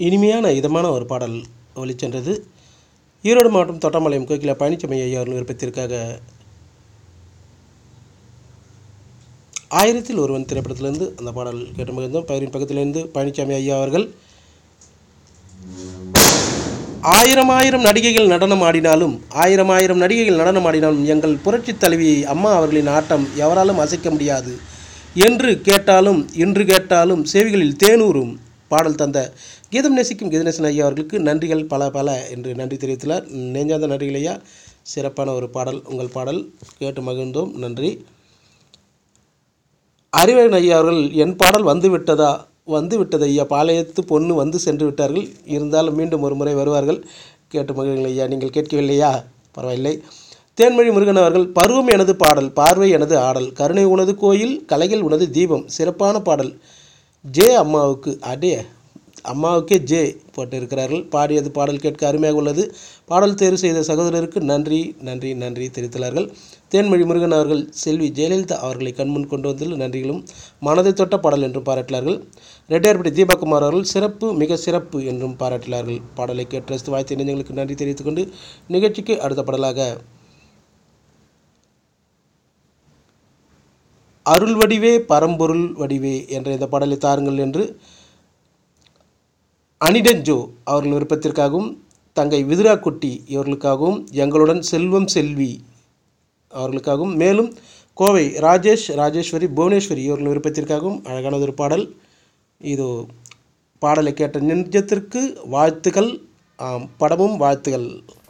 இனிமையான இதமான ஒரு பாடல் ஒலிச்சென்றது ஈரோடு மாவட்டம் தொட்டம்பாளையம் கோகிலா பழனிசாமி ஐயா அவர்கள் விருப்பத்திற்காக ஆயிரத்தில் ஒருவன் திரைப்படத்திலிருந்து அந்த பாடல் கேட்டு மகிழ்ந்தோம் பயிரின் பக்கத்திலிருந்து பழனிசாமி ஐயா அவர்கள் ஆயிரம் ஆயிரம் நடிகைகள் நடனம் ஆடினாலும் ஆயிரம் ஆயிரம் நடிகைகள் நடனம் ஆடினாலும் எங்கள் புரட்சித் தலைவி அம்மா அவர்களின் ஆட்டம் எவராலும் அசைக்க முடியாது என்று கேட்டாலும் இன்று கேட்டாலும் செவிகளில் தேனூரும் பாடல் தந்த கீதம் நேசிக்கும் கீதநேசன் ஐயா அவர்களுக்கு நன்றிகள் பல பல என்று நன்றி தெரிவித்துள்ளார் நெஞ்சார்ந்த நன்றிகள் ஐயா சிறப்பான ஒரு பாடல் உங்கள் பாடல் கேட்டு மகிழ்ந்தோம் நன்றி அறிவழகன் ஐயா அவர்கள் என் பாடல் வந்து விட்டதா வந்து விட்டது ஐயா பாளையத்து பொண்ணு வந்து சென்று விட்டார்கள் இருந்தாலும் மீண்டும் ஒரு முறை வருவார்கள் கேட்டு மகிழுங்கள் ஐயா நீங்கள் கேட்கவில்லையா பரவாயில்லை தேன்மொழி முருகன் அவர்கள் பருவம் எனது பாடல் பார்வை எனது ஆடல் கருணை உனது கோயில் கலைகள் உனது தீபம் சிறப்பான பாடல் ஜே அம்மாவுக்கு அடே அம்மாவுக்கே ஜே போட்டு இருக்கிறார்கள் பாடியது பாடல் கேட்க அருமையாக உள்ளது பாடல் தேர்வு செய்த சகோதரருக்கு நன்றி நன்றி நன்றி தெரிவித்துள்ளார்கள் தேன்மொழி முருகன் அவர்கள் செல்வி ஜெயலலிதா அவர்களை கண்முன் கொண்டு வந்ததில் நன்றிகளும் மனதை தொட்ட பாடல் என்றும் பாராட்டினார்கள் ரெட்டியார்பட்டி தீபக்குமார் அவர்கள் சிறப்பு மிக சிறப்பு என்றும் பாராட்டினார்கள் பாடலை கேட்டு ரசித்து வாழ்த்து இணைஞ்சங்களுக்கு நன்றி தெரிவித்துக் கொண்டு நிகழ்ச்சிக்கு அடுத்த பாடலாக அருள் வடிவே பரம்பொருள் வடிவே என்ற இந்த பாடலை தாருங்கள் என்று அனிடன் ஜோ அவர்கள் விருப்பத்திற்காகவும் தங்கை விதுரா குட்டி இவர்களுக்காகவும் எங்களுடன் செல்வம் செல்வி அவர்களுக்காகவும் மேலும் கோவை ராஜேஷ் ராஜேஸ்வரி புவனேஸ்வரி இவர்கள் விருப்பத்திற்காகவும் அழகானது ஒரு பாடல் இது பாடலை கேட்ட நெஞ்சத்திற்கு வாழ்த்துக்கள் ஆம், படமும் வாழ்த்துகள்